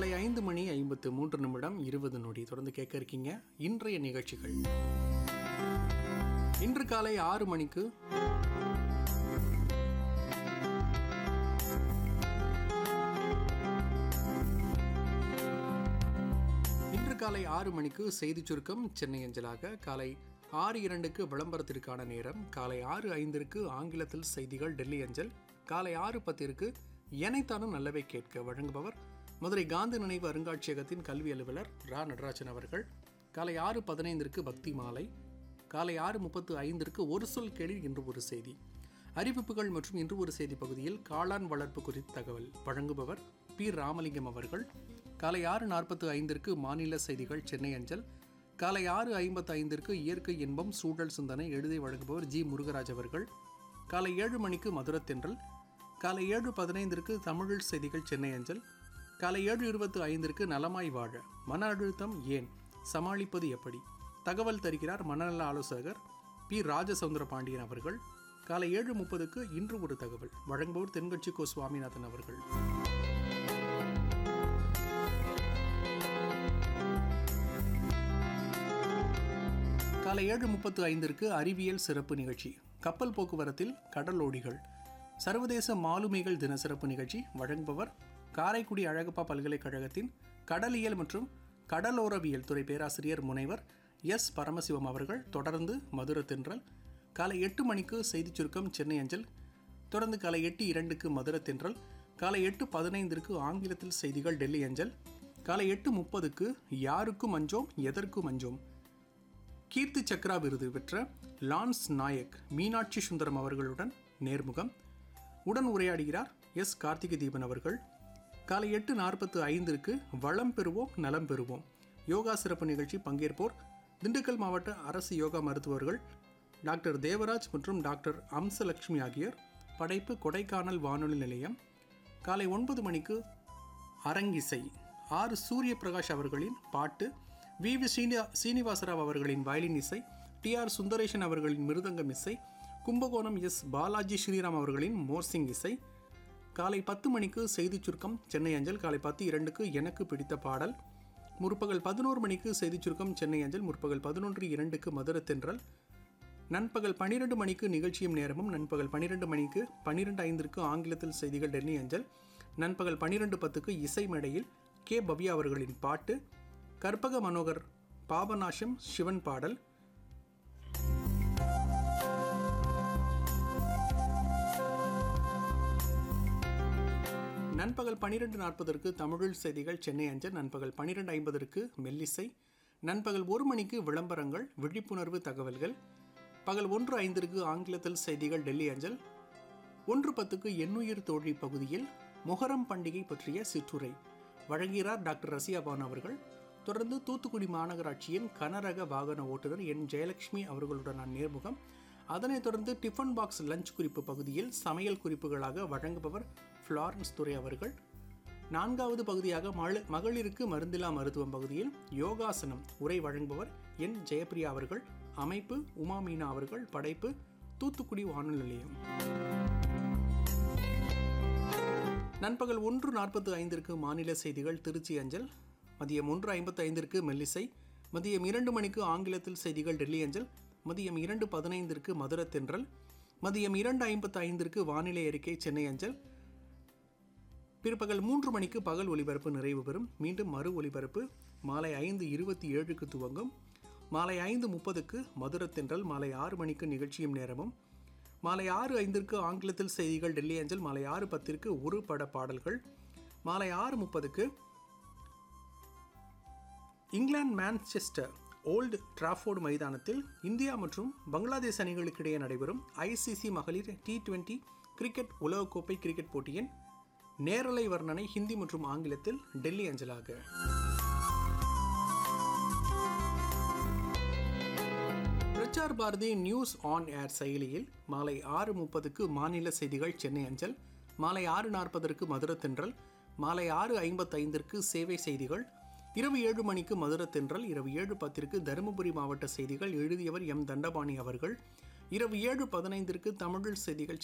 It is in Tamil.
காலை ஐந்து மணி ஐம்பத்து மூன்று நிமிடம் இருபது நொடி தொடர்ந்து கேட்க இருக்கீங்க இன்றைய நிகழ்ச்சிகள் இன்று காலை ஆறு மணிக்கு இன்று காலை ஆறு மணிக்கு செய்திச் சுருக்கம் சென்னை அஞ்சலாக காலை ஆறு இரண்டுக்கு விளம்பரத்திற்கான நேரம் காலை ஆறு ஐந்திற்கு ஆங்கிலத்தில் செய்திகள் டெல்லி அஞ்சல் காலை ஆறு பத்திற்கு எனைத்தானும் நல்லவை கேட்க வழங்குபவர் மதுரை காந்தி நினைவு அருங்காட்சியகத்தின் கல்வி அலுவலர் ரா நடராஜன் அவர்கள் காலை ஆறு பதினைந்திற்கு பக்தி மாலை காலை ஆறு முப்பத்து ஐந்திற்கு ஒரு சொல் கேள்வி இன்று ஒரு செய்தி அறிவிப்புகள் மற்றும் இன்று ஒரு செய்தி பகுதியில் காளான் வளர்ப்பு குறித்த தகவல் வழங்குபவர் பி ராமலிங்கம் அவர்கள் காலை ஆறு நாற்பத்து ஐந்திற்கு மாநில செய்திகள் சென்னை அஞ்சல் காலை ஆறு ஐம்பத்து ஐந்திற்கு இயற்கை இன்பம் சூழல் சிந்தனை எழுதி வழங்குபவர் ஜி முருகராஜ் அவர்கள் காலை ஏழு மணிக்கு மதுரத்தென்றல் காலை ஏழு பதினைந்திற்கு தமிழில் செய்திகள் சென்னை அஞ்சல் காலை ஏழு இருபத்து ஐந்திற்கு நலமாய் வாழ மன அழுத்தம் ஏன் சமாளிப்பது எப்படி தகவல் தருகிறார் மனநல ஆலோசகர் பி ராஜசவுந்தர பாண்டியன் அவர்கள் காலை ஏழு முப்பதுக்கு இன்று ஒரு தகவல் வழங்குபவர் தென்கட்சி கோ சுவாமிநாதன் அவர்கள் காலை ஏழு முப்பத்து ஐந்திற்கு அறிவியல் சிறப்பு நிகழ்ச்சி கப்பல் போக்குவரத்தில் கடலோடிகள் சர்வதேச மாலுமிகள் தின சிறப்பு நிகழ்ச்சி வழங்குபவர் காரைக்குடி அழகப்பா பல்கலைக்கழகத்தின் கடலியல் மற்றும் கடலோரவியல் துறை பேராசிரியர் முனைவர் எஸ் பரமசிவம் அவர்கள் தொடர்ந்து மதுர தென்றல் காலை எட்டு மணிக்கு செய்திச் சுருக்கம் சென்னை அஞ்சல் தொடர்ந்து காலை எட்டு இரண்டுக்கு மதுர தென்றல் காலை எட்டு பதினைந்திற்கு ஆங்கிலத்தில் செய்திகள் டெல்லி அஞ்சல் காலை எட்டு முப்பதுக்கு யாருக்கும் அஞ்சோம் எதற்கும் அஞ்சோம் கீர்த்தி சக்ரா விருது பெற்ற லான்ஸ் நாயக் மீனாட்சி சுந்தரம் அவர்களுடன் நேர்முகம் உடன் உரையாடுகிறார் எஸ் கார்த்திகை தீபன் அவர்கள் காலை எட்டு நாற்பத்து ஐந்திற்கு வளம் பெறுவோம் நலம் பெறுவோம் யோகா சிறப்பு நிகழ்ச்சி பங்கேற்போர் திண்டுக்கல் மாவட்ட அரசு யோகா மருத்துவர்கள் டாக்டர் தேவராஜ் மற்றும் டாக்டர் அம்சலட்சுமி ஆகியோர் படைப்பு கொடைக்கானல் வானொலி நிலையம் காலை ஒன்பது மணிக்கு அரங்கிசை ஆர் சூரிய பிரகாஷ் அவர்களின் பாட்டு வி வி ஸ்ரீனிவா சீனிவாசராவ் அவர்களின் வயலின் இசை டி ஆர் சுந்தரேஷன் அவர்களின் மிருதங்கம் இசை கும்பகோணம் எஸ் பாலாஜி ஸ்ரீராம் அவர்களின் மோர்சிங் இசை காலை பத்து மணிக்கு செய்திச் சுருக்கம் சென்னை அஞ்சல் காலை பத்து இரண்டுக்கு எனக்கு பிடித்த பாடல் முற்பகல் பதினோரு மணிக்கு செய்திச் சுருக்கம் சென்னை அஞ்சல் முற்பகல் பதினொன்று இரண்டுக்கு மதுர தென்றல் நண்பகல் பன்னிரெண்டு மணிக்கு நிகழ்ச்சியும் நேரமும் நண்பகல் பன்னிரெண்டு மணிக்கு பன்னிரெண்டு ஐந்திற்கு ஆங்கிலத்தில் செய்திகள் டெல்லி அஞ்சல் நண்பகல் பன்னிரெண்டு பத்துக்கு இசை மேடையில் கே பவ்யா அவர்களின் பாட்டு கற்பக மனோகர் பாபநாசம் சிவன் பாடல் நண்பகல் பன்னிரெண்டு நாற்பதற்கு தமிழில் செய்திகள் சென்னை அஞ்சல் நண்பகல் பன்னிரெண்டு ஐம்பதற்கு மெல்லிசை நண்பகல் ஒரு மணிக்கு விளம்பரங்கள் விழிப்புணர்வு தகவல்கள் பகல் ஒன்று ஐந்திற்கு ஆங்கிலத்தில் செய்திகள் டெல்லி அஞ்சல் ஒன்று பத்துக்கு எண்ணுயிர் தோழி பகுதியில் முகரம் பண்டிகை பற்றிய சிற்றுரை வழங்குகிறார் டாக்டர் ரசியாபான் அவர்கள் தொடர்ந்து தூத்துக்குடி மாநகராட்சியின் கனரக வாகன ஓட்டுநர் என் ஜெயலட்சுமி அவர்களுடனான நேர்முகம் அதனைத் தொடர்ந்து டிஃபன் பாக்ஸ் லஞ்ச் குறிப்பு பகுதியில் சமையல் குறிப்புகளாக வழங்குபவர் ஃப்ளாரன்ஸ் துரை அவர்கள் நான்காவது பகுதியாக மழ மகளிருக்கு மருந்திலா மருத்துவம் பகுதியில் யோகாசனம் உரை வழங்குபவர் என் ஜெயப்பிரியா அவர்கள் அமைப்பு உமா மீனா அவர்கள் படைப்பு தூத்துக்குடி வானொலி நிலையம் நண்பகல் ஒன்று நாற்பத்து ஐந்திற்கு மாநில செய்திகள் திருச்சி அஞ்சல் மதியம் ஒன்று ஐம்பத்து ஐந்திற்கு மெல்லிசை மதியம் இரண்டு மணிக்கு ஆங்கிலத்தில் செய்திகள் டெல்லி அஞ்சல் மதியம் இரண்டு பதினைந்திற்கு மதுர தென்றல் மதியம் இரண்டு ஐம்பத்து ஐந்திற்கு வானிலை அறிக்கை சென்னை அஞ்சல் பிற்பகல் மூன்று மணிக்கு பகல் ஒலிபரப்பு நிறைவு பெறும் மீண்டும் மறு ஒலிபரப்பு மாலை ஐந்து இருபத்தி ஏழுக்கு துவங்கும் மாலை ஐந்து முப்பதுக்கு மதுர தென்றல் மாலை ஆறு மணிக்கு நிகழ்ச்சியும் நேரமும் மாலை ஆறு ஐந்திற்கு ஆங்கிலத்தில் செய்திகள் டெல்லி அஞ்சல் மாலை ஆறு பத்திற்கு ஒரு பட பாடல்கள் மாலை ஆறு முப்பதுக்கு இங்கிலாந்து மான்செஸ்டர் ஓல்டு டிராஃபோர்டு மைதானத்தில் இந்தியா மற்றும் பங்களாதேஷ் அணிகளுக்கிடையே நடைபெறும் ஐசிசி மகளிர் டி டுவெண்ட்டி கிரிக்கெட் உலகக்கோப்பை கிரிக்கெட் போட்டியின் நேரலை வர்ணனை ஹிந்தி மற்றும் ஆங்கிலத்தில் டெல்லி அஞ்சலாக Prasar Bharati news on air செயலியில் மாலை ஆறு முப்பதுக்கு மாநில செய்திகள் சென்னை அஞ்சல் மாலை ஆறு நாற்பதற்கு மதுர தென்றல் மாலை ஆறு ஐம்பத்தைந்திற்கு சேவை செய்திகள் இரவு ஏழு மணிக்கு மதுர தென்றல் இரவு ஏழு பத்திற்கு தருமபுரி மாவட்ட செய்திகள் எழுதியவர் எம் தண்டபாணி அவர்கள் இரவு ஏழு பதினைந்திற்கு தமிழில் செய்திகள்